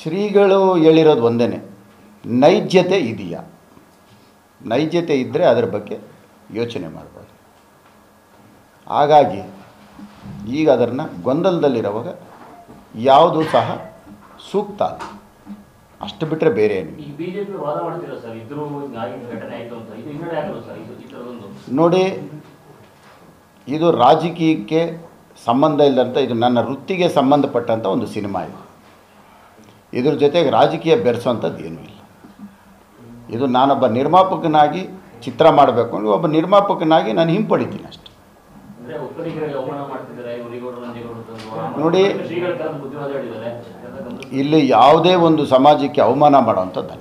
ಶ್ರೀಗಳು ಹೇಳಿರೋದು ಒಂದೇ ನೈಜ್ಯತೆ ಇದೆಯಾ ನೈಜ್ಯತೆ ಇದ್ದರೆ ಅದರ ಬಗ್ಗೆ ಯೋಚನೆ ಮಾಡ್ಬೋದು ಹಾಗಾಗಿ ಈಗ ಅದನ್ನು ಗೊಂದಲದಲ್ಲಿರುವಾಗ ಯಾವುದು ಸಹ ಸೂಕ್ತ ಅಲ್ಲ ಅಷ್ಟು ಬಿಟ್ಟರೆ ಬೇರೆ ಏನಿಲ್ಲ ಈ ಬಿಜೆಪಿ ವಾದ ಮಾಡ್ತೀರಾ ಸರ್ ಇದ್ರು ಆಗಿನ ಘಟನೆ ಆಯ್ತು ಅಂತ ಇದು ಹಿನ್ನಡೆ ಆಗಲ್ಲ ಸರ್ ಇದು ಈ ಥರದೊಂದು ನೋಡಿ ಇದು ರಾಜಕೀಯಕ್ಕೆ ಸಂಬಂಧ ಇಲ್ಲದಂಥ ಇದು ನನ್ನ ವೃತ್ತಿಗೆ ಸಂಬಂಧಪಟ್ಟಂಥ ಒಂದು ಸಿನಿಮಾ ಇದು ಇದ್ರ ಜೊತೆಗೆ ರಾಜಕೀಯ ಬೆರೆಸೋಂಥದ್ದು ಏನೂ ಇಲ್ಲ ಇದು ನಾನೊಬ್ಬ ನಿರ್ಮಾಪಕನಾಗಿ ಚಿತ್ರ ಮಾಡಬೇಕು ಅಂದ್ರೆ ಒಬ್ಬ ನಿರ್ಮಾಪಕನಾಗಿ ನಾನು ಹಿಂಪಡಿತೀನಿ ಅಷ್ಟೆ ಅಂದ್ರೆ ಒಕ್ಕಲಿಗರಿಗೆ ಅವಮಾನ ಮಾಡ್ತಿದ್ದಾರೆ ಊರಿಗೌಡರು ನಂಜೇಗೌಡರು ಅಂತಂದು. ನೋಡಿ. ಶ್ರೀಗಳ ಕರೆದು ಬುದ್ಧಿವಾದ ಹೇಳಿದ್ದಾರೆ ಅದೆಲ್ಲ ಗಮನಿಸಿ. ಇಲ್ಲಿ ಯಾವುದೇ ಒಂದು ಸಮಾಜಕ್ಕೆ ಅವಮಾನ ಮಾಡೋವಂಥದ್ದಲ್ಲ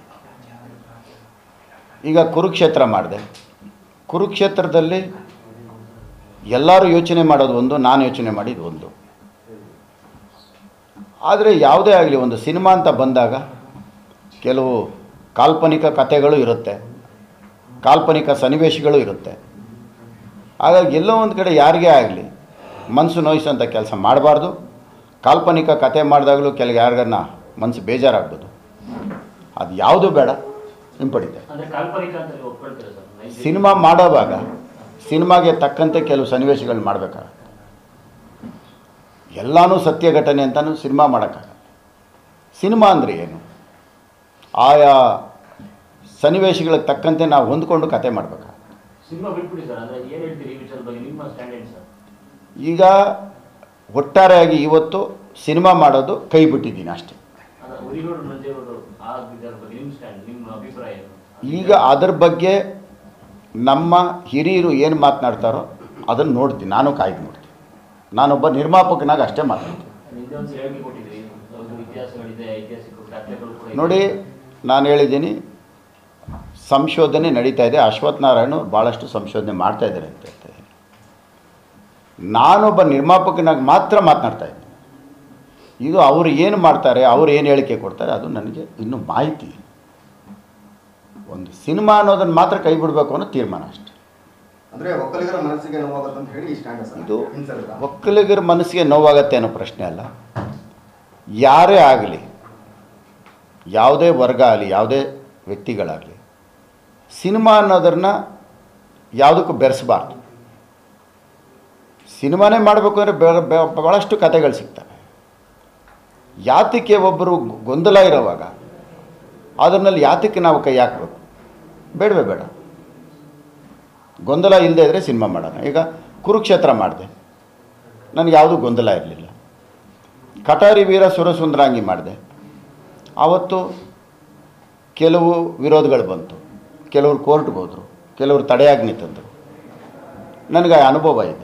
ಈಗ ಕುರುಕ್ಷೇತ್ರ ಮಾಡಿದೆ ಕುರುಕ್ಷೇತ್ರದಲ್ಲಿ ಎಲ್ಲರೂ ಯೋಚನೆ ಮಾಡೋದು ಒಂದು ನಾನು ಯೋಚನೆ ಮಾಡಿದ್ದು ಒಂದು ಆದರೆ ಯಾವುದೇ ಆಗಲಿ ಒಂದು ಸಿನಿಮಾ ಅಂತ ಬಂದಾಗ ಕೆಲವು ಕಾಲ್ಪನಿಕ ಕಥೆಗಳು ಇರುತ್ತೆ ಕಾಲ್ಪನಿಕ ಸನ್ನಿವೇಶಗಳು ಇರುತ್ತೆ ಹಾಗಾಗಿ ಎಲ್ಲೋ ಒಂದು ಕಡೆ ಯಾರಿಗೇ ಆಗಲಿ ಮನಸ್ಸು ನೋಯಿಸೋಂಥ ಕೆಲಸ ಮಾಡಬಾರ್ದು ಕಾಲ್ಪನಿಕ ಕತೆ ಮಾಡಿದಾಗಲೂ ಕೆಲ ಯಾರಿಗನ್ನ ಮನಸ್ಸು ಬೇಜಾರಾಗ್ಬೋದು ಅದು ಯಾವುದೂ ಬೇಡ ಹಿಂಪಡಿತೆ ಅಂದ್ರೆ ಕಾಲ್ಪನಿಕ ಅಂತ ನೀವು ಒಪ್ಕೊಳ್ತೀರಾ ಸರ್ ನೈಜ- ಸಿನಿಮಾ ಮಾಡೋವಾಗ ಸಿನಿಮಾಗೆ ತಕ್ಕಂತೆ ಕೆಲವು ಸನ್ನಿವೇಶಗಳು ಮಾಡಬೇಕಾಗತ್ತೆ ಎಲ್ಲನೂ ಸತ್ಯ ಘಟನೆ ಅಂತಲೂ ಸಿನಿಮಾ ಮಾಡೋಕ್ಕಾಗಲ್ಲ ಸಿನಿಮಾ ಅಂದರೆ ಏನು ಆಯಾ ಸನ್ನಿವೇಶಗಳಿಗೆ ತಕ್ಕಂತೆ ನಾವು ಹೊಂದ್ಕೊಂಡು ಕತೆ ಮಾಡಬೇಕಾಗತ್ತೆ ಸಿನಿಮಾ ಬಿಟ್ಬಿಡಿ ಸರ್ ಅಂದ್ರೆ ಏನ್ ಹೇಳ್ತೀರಿ ಈ ವಿಚಾರದ ಬಗ್ಗೆ ನಿಮ್ಮ ಸ್ಟ್ಯಾಂಡ್ ಏನು ಸರ್ ಈಗ ಒಟ್ಟಾರೆಯಾಗಿ ಇವತ್ತು ಸಿನಿಮಾ ಮಾಡೋದು ಕೈ ಬಿಟ್ಟಿದ್ದೀನಿ ಅಷ್ಟೇ ಅದ ಊರಿಗೌಡರು ನಂಜೇಗೌಡರು ಆ ವಿಚಾರದ ಬಗ್ಗೆ ನಿಮ್ಮ ಸ್ಟ್ಯಾಂಡ್ ನಿಮ್ಮ ಅಭಿಪ್ರಾಯ ಏನು ಈಗ ಅದ್ರ ಬಗ್ಗೆ ನಮ್ಮ ಹಿರಿಯರು ಏನು ಮಾತನಾಡ್ತಾರೋ ಅದನ್ನು ನೋಡ್ತೀನಿ ನಾನು ಕಾಯ್ದು ನೋಡ್ತೀನಿ ನಾನೊಬ್ಬ ನಿರ್ಮಾಪಕನಾಗಿ ಅಷ್ಟೇ ಮಾತಾಡ್ತೀನಿ ಹಿಂದೆ ಒಂದು ಹೇಳಿಕೆ ಕೊಟ್ಟಿದ್ರಿ ಒಂದು ಇತಿಹಾಸಗಳಿದೆ ಐತಿಹಾಸಿಕ ದಾಖಲೆಗಳು ಕೂಡ ಇದೆ. ನೋಡಿ ನಾನು ಹೇಳಿದ್ದೀನಿ ಸಂಶೋಧನೆ ನಡೀತಾ ಇದೆ ಅಶ್ವಥ್ ನಾರಾಯಣ ಭಾಳಷ್ಟು ಸಂಶೋಧನೆ ಮಾಡ್ತಾ ಇದ್ದಾರೆ ಅಂತ ಹೇಳ್ತಾ ಇದ್ದೀನಿ ನಾನೊಬ್ಬ ನಿರ್ಮಾಪಕನಾಗಿ ಮಾತ್ರ ಮಾತನಾಡ್ತಾ ಇದ್ದೀನಿ ಇದು ಅವರು ಏನು ಮಾಡ್ತಾರೆ ಅವ್ರು ಏನು ಹೇಳಿಕೆ ಕೊಡ್ತಾರೆ ಅದು ನನಗೆ ಇನ್ನೂ ಮಾಹಿತಿ ಇಲ್ಲ. ಒಂದು ಸಿನಿಮಾ ಅನ್ನೋದನ್ನು ಮಾತ್ರ ಕೈ ಬಿಡಬೇಕು ಅನ್ನೋ ತೀರ್ಮಾನ ಅಷ್ಟೆ ಅಂದ್ರೆ ಒಕ್ಕಲಿಗರ ಮನಸ್ಸಿಗೆ ನೋವಾಗತ್ತೆ ಅಂತ ಹೇಳಿ ಈ ಸ್ಟ್ಯಾಂಡ್ ಸರ್ ಇದು ಹಿಂಸರಿತ ಒಕ್ಕಲಿಗರ ಮನಸ್ಸಿಗೆ ನೋವಾಗತ್ತೆ ಅನ್ನೋ ಪ್ರಶ್ನೆ ಅಲ್ಲ ಯಾರೇ ಆಗಲಿ ಯಾವುದೇ ವರ್ಗ ಆಗಲಿ ಯಾವುದೇ ವ್ಯಕ್ತಿಗಳಾಗಲಿ ಸಿನಿಮಾ ಅನ್ನೋದನ್ನ ಯಾವುದಕ್ಕೂ ಬೆರೆಸಬಾರ್ದು ಸಿನಿಮಾನೇ ಮಾಡಬೇಕು ಅಂದರೆ ಬೆ- ಬೆ- ಭಾಳಷ್ಟು ಕಥೆಗಳು ಸಿಗ್ತವೆ ಯಾತಕ್ಕೆ ಒಬ್ಬರು ಗೊಂದಲ ಇರೋವಾಗ ಅದರಲ್ಲಿ ಯಾತಕ್ಕೆ ನಾವು ಕೈ ಹಾಕಬೇಕು ಬೇಡವೇ ಬೇಡ ಗೊಂದಲ ಇಲ್ಲದೆ ಇದ್ದರೆ ಸಿನಿಮಾ ಮಾಡೋಣ ಈಗ ಕುರುಕ್ಷೇತ್ರ ಮಾಡಿದೆ ನನಗೆ ಯಾವುದೂ ಗೊಂದಲ ಇರಲಿಲ್ಲ ಕಟಾರಿ ವೀರ ಸುರಸುಂದರಾಂಗಿ ಮಾಡಿದೆ ಆವತ್ತು ಕೆಲವು ವಿರೋಧಗಳು ಬಂತು ಕೆಲವರು ಕೋರ್ಟ್ಗೆ ಹೋದರು ಕೆಲವರು ತಡೆಯಾಜ್ಞೆ ತಂದರು ನನಗೆ ಆ ಅನುಭವ ಇದೆ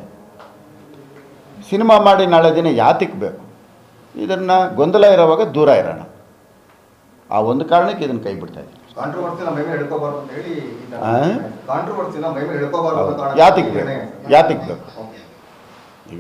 ಸಿನಿಮಾ ಮಾಡಿ ನಾಳೆ ದಿನ ಯಾತಕ್ಕೆ ಬೇಕು ಇದನ್ನು ಗೊಂದಲ ಇರೋವಾಗ ದೂರ ಇರೋಣ ಆ ಒಂದು ಕಾರಣಕ್ಕೆ ಇದನ್ನು ಕೈ ಬಿಡ್ತಾ ಇದ್ದೀನಿ ಕಾಂಟ್ರವರ್ಸಿನ ಮೈ ಮೇಲೆ ಹಿಡ್ಕೋಬಾರ್ದು ಅಂತ ಹೇಳಿ ಆ? ಕಾಂಟ್ರವರ್ಸಿನ ಮೈ ಮೇಲೆ ಹಿಡ್ಕೋಬಾರ್ದು ಅನ್ನೋ ಹೌದು. ಕಾರಣಕ್ಕೆ ಯಾತಕ್ಕೆ ಈ ಬೇಕು? ನಿರ್ಣಯ. ಯಾತಕ್ಕೆ ಬೇಕು? ಓಕೆ. ಈಗ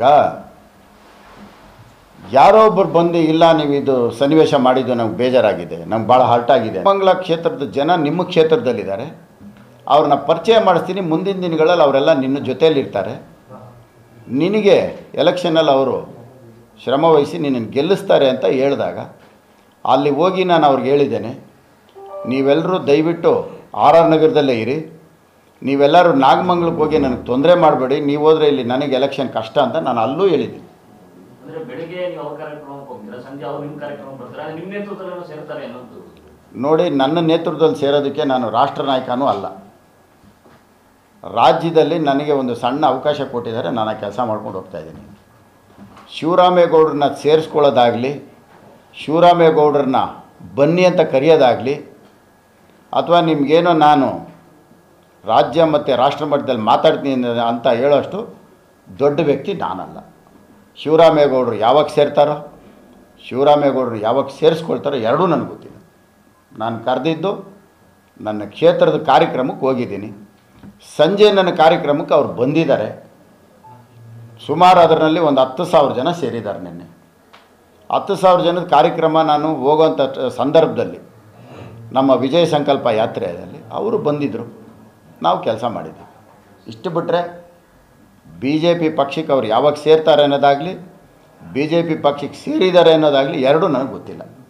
ಯಾರೋ ಒಬ್ಬರು ಬಂದು ಇಲ್ಲ ನೀವು ಇದು ಸನ್ನಿವೇಶ ಮಾಡಿದ್ದು ನಮ್ಗೆ ಬೇಜಾರಾಗಿದೆ ನಮ್ಗೆ ಭಾಳ ಹರ್ಟ್ ಆಗಿದೆ ಮಂಗಳ ಕ್ಷೇತ್ರದ ಜನ ನಿಮ್ಮ ಕ್ಷೇತ್ರದಲ್ಲಿದ್ದಾರೆ ಅವ್ರನ್ನ ಪರಿಚಯ ಮಾಡಿಸ್ತೀನಿ ಮುಂದಿನ ದಿನಗಳಲ್ಲಿ ಅವರೆಲ್ಲ ನಿನ್ನ ಜೊತೆಯಲ್ಲಿರ್ತಾರೆ ನಿನಗೆ ಎಲೆಕ್ಷನಲ್ಲಿ ಅವರು ಶ್ರಮ ವಹಿಸಿ ನಿನ್ನನ್ನು ಗೆಲ್ಲಿಸ್ತಾರೆ ಅಂತ ಹೇಳಿದಾಗ ಅಲ್ಲಿ ಹೋಗಿ ನಾನು ಅವ್ರಿಗೆ ಹೇಳಿದ್ದೇನೆ ನೀವೆಲ್ಲರೂ ದಯವಿಟ್ಟು ಆರ್ ಆರ್ ನಗರದಲ್ಲೇ ಇರಿ ನೀವೆಲ್ಲರೂ ನಾಗಮಂಗಲಕ್ಕೆ ಹೋಗಿ ನನಗೆ ತೊಂದರೆ ಮಾಡಬೇಡಿ ನೀವು ಹೋದರೆ ಇಲ್ಲಿ ನನಗೆ ಎಲೆಕ್ಷನ್ ಕಷ್ಟ ಅಂತ ನಾನು ಅಲ್ಲೂ ಹೇಳಿದ್ದೀನಿ ಅಂದ್ರೆ ಬೆಳಿಗ್ಗೆ ನೀವು ಅವ್ರ ಕಾರ್ಯಕ್ರಮಕ್ಕೆ ಹೋಗ್ತೀರಾ ಸಂಜೆ ಅವ್ರು ನಿಮ್ಮ ಕಾರ್ಯಕ್ರಮಕ್ಕೆ ಬರ್ತಾರೆ ಆದ್ರೆ ನಿಮ್ಮ ನೇತೃತ್ವದಲ್ಲಿ ಸೇರ್ತಾರೆ ಅನ್ನೋದು ನೋಡಿ ನನ್ನ ನೇತೃತ್ವದಲ್ಲಿ ಸೇರೋದಕ್ಕೆ ನಾನು ರಾಷ್ಟ್ರ ನಾಯಕನೂ ಅಲ್ಲ ರಾಜ್ಯದಲ್ಲಿ ನನಗೆ ಒಂದು ಸಣ್ಣ ಅವಕಾಶ ಕೊಟ್ಟಿದ್ದಾರೆ ನಾನು ಆ ಕೆಲಸ ಮಾಡ್ಕೊಂಡು ಹೋಗ್ತಾ ಇದ್ದೀನಿ ಶಿವರಾಮೇಗೌಡ್ರನ್ನ ಸೇರಿಸ್ಕೊಳ್ಳೋದಾಗಲಿ ಶಿವರಾಮೇಗೌಡ್ರನ್ನ ಬನ್ನಿ ಅಂತ ಕರೆಯೋದಾಗಲಿ ಅಥವಾ ನಿಮಗೇನೋ ನಾನು ರಾಜ್ಯ ಮತ್ತು ರಾಷ್ಟ್ರ ಮಟ್ಟದಲ್ಲಿ ಮಾತಾಡ್ತೀನಿ ಅಂತ ಹೇಳೋಷ್ಟು ದೊಡ್ಡ ವ್ಯಕ್ತಿ ನಾನಲ್ಲ ಶಿವರಾಮೇಗೌಡರು ಯಾವಾಗ ಸೇರ್ತಾರೋ ಶಿವರಾಮೇಗೌಡರು ಯಾವಾಗ ಸೇರಿಸ್ಕೊಳ್ತಾರೋ ಎರಡೂ ನನಗೆ ಗೊತ್ತಿಲ್ಲ ನಾನು ಕರೆದಿದ್ದು ನನ್ನ ಕ್ಷೇತ್ರದ ಕಾರ್ಯಕ್ರಮಕ್ಕೆ ಹೋಗಿದ್ದೀನಿ ಸಂಜೆ ನನ್ನ ಕಾರ್ಯಕ್ರಮಕ್ಕೆ ಅವ್ರು ಬಂದಿದ್ದಾರೆ ಸುಮಾರು ಅದರಲ್ಲಿ ಒಂದು ಹತ್ತು ಸಾವಿರ ಜನ ಸೇರಿದ್ದಾರೆ ನಿನ್ನೆ ಹತ್ತು ಸಾವಿರ ಜನದ ಕಾರ್ಯಕ್ರಮ ನಾನು ಹೋಗೋಂಥ ಟ- ಸಂದರ್ಭದಲ್ಲಿ ನಮ್ಮ ವಿಜಯ ಸಂಕಲ್ಪ ಯಾತ್ರೆಯಲ್ಲಿ ಅವರು ಬಂದಿದ್ದರು ನಾವು ಕೆಲಸ ಮಾಡಿದ್ವಿ ಇಷ್ಟು ಬಿಟ್ಟರೆ ಬಿ ಜೆ ಪಿ ಪಕ್ಷಕ್ಕೆ ಅವ್ರು ಯಾವಾಗ ಸೇರ್ತಾರೆ ಅನ್ನೋದಾಗಲಿ ಬಿ ಜೆ ಪಿ ಪಕ್ಷಕ್ಕೆ ಸೇರಿದ್ದಾರೆ ಅನ್ನೋದಾಗಲಿ ಎರಡೂ ನನಗೆ ಗೊತ್ತಿಲ್ಲ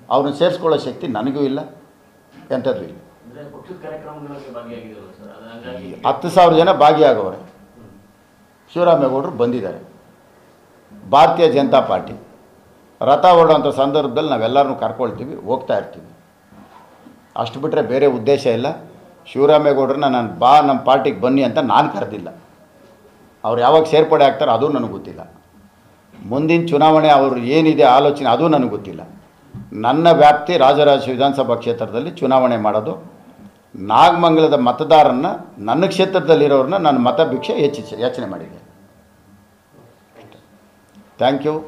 ಅವ್ರನ್ನ ಸೇರಿಸ್ಕೊಳ್ಳೋ ಶಕ್ತಿ ನನಗೂ ಇಲ್ಲ ಎಂಥದ್ದು ಇಲ್ಲ ಅಂದ್ರೆ ಪಕ್ಷದ ಕಾರ್ಯಕ್ರಮಗಳಲ್ಲಿ ಭಾಗಿಯಾಗಿದ್ರಲ್ಲ ಸರ್ ಅದು ಹಂಗಾಗಿ ಹತ್ತು ಸಾವಿರ ಜನ ಭಾಗಿಯಾಗವ್ರೆ ಶಿವರಾಮೇಗೌಡರು ಬಂದಿದ್ದಾರೆ ಭಾರತೀಯ ಜನತಾ ಪಾರ್ಟಿ ರಥ ಹೊರಡುವಂಥ ಸಂದರ್ಭದಲ್ಲಿ ನಾವೆಲ್ಲರನ್ನೂ ಕರ್ಕೊಳ್ತೀವಿ ಹೋಗ್ತಾ ಇರ್ತೀವಿ ಅಷ್ಟು ಬಿಟ್ಟರೆ ಬೇರೆ ಉದ್ದೇಶ ಇಲ್ಲ ಶಿವರಾಮೇಗೌಡರನ್ನ ನಾನು ಬಾ ನಮ್ಮ ಪಾರ್ಟಿಗೆ ಬನ್ನಿ ಅಂತ ನಾನು ಕರೆದಿಲ್ಲ ಅವ್ರು ಯಾವಾಗ ಸೇರ್ಪಡೆ ಆಗ್ತಾರೋ ಅದು ನನಗೆ ಗೊತ್ತಿಲ್ಲ ಮುಂದಿನ ಚುನಾವಣೆ ಅವರು ಏನಿದೆ ಆಲೋಚನೆ ಅದು ನನಗೆ ಗೊತ್ತಿಲ್ಲ ನನ್ನ ವ್ಯಾಪ್ತಿ ರಾಜರಾಜ ವಿಧಾನಸಭಾ ಕ್ಷೇತ್ರದಲ್ಲಿ ಚುನಾವಣೆ ಮಾಡೋದು ನಾಗಮಂಗಲದ ಮತದಾರನ್ನ ನನ್ನ ಕ್ಷೇತ್ರದಲ್ಲಿರೋರನ್ನ ನಾನು ಮತ ಭಿಕ್ಷೆ ಹೆಚ್ಚಿಸಿ ಯಾಚನೆ ಮಾಡಿದ್ದೆ ಥ್ಯಾಂಕ್ ಯು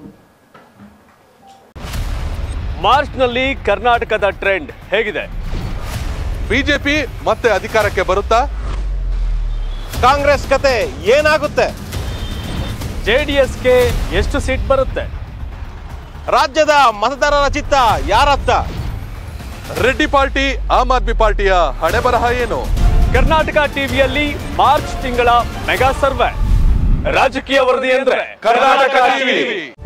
ಮಾರ್ಚ್ನಲ್ಲಿ ಕರ್ನಾಟಕದ ಟ್ರೆಂಡ್ ಹೇಗಿದೆ ಬಿಜೆಪಿ ಮತ್ತೆ ಅಧಿಕಾರಕ್ಕೆ ಬರುತ್ತಾ ಕಾಂಗ್ರೆಸ್ ಕತೆ ಏನಾಗುತ್ತೆ ಜೆ ಡಿ ಎಸ್ಗೆ ಎಷ್ಟು ಸೀಟ್ ಬರುತ್ತೆ ರಾಜ್ಯದ ಮತದಾರರ ಚಿತ್ತ ಯಾರತ್ತ ರೆಡ್ಡಿ ಪಾರ್ಟಿ ಆಮ್ ಆದ್ಮಿ ಪಾರ್ಟಿಯ ಹಣೆ ಬರಹ ಏನು ಕರ್ನಾಟಕ ಟಿವಿಯಲ್ಲಿ ಮಾರ್ಚ್ ತಿಂಗಳ ಮೆಗಾ ಸರ್ವೆ ರಾಜಕೀಯ ವರದಿ ಅಂದ್ರೆ ಕರ್ನಾಟಕ ಟಿವಿ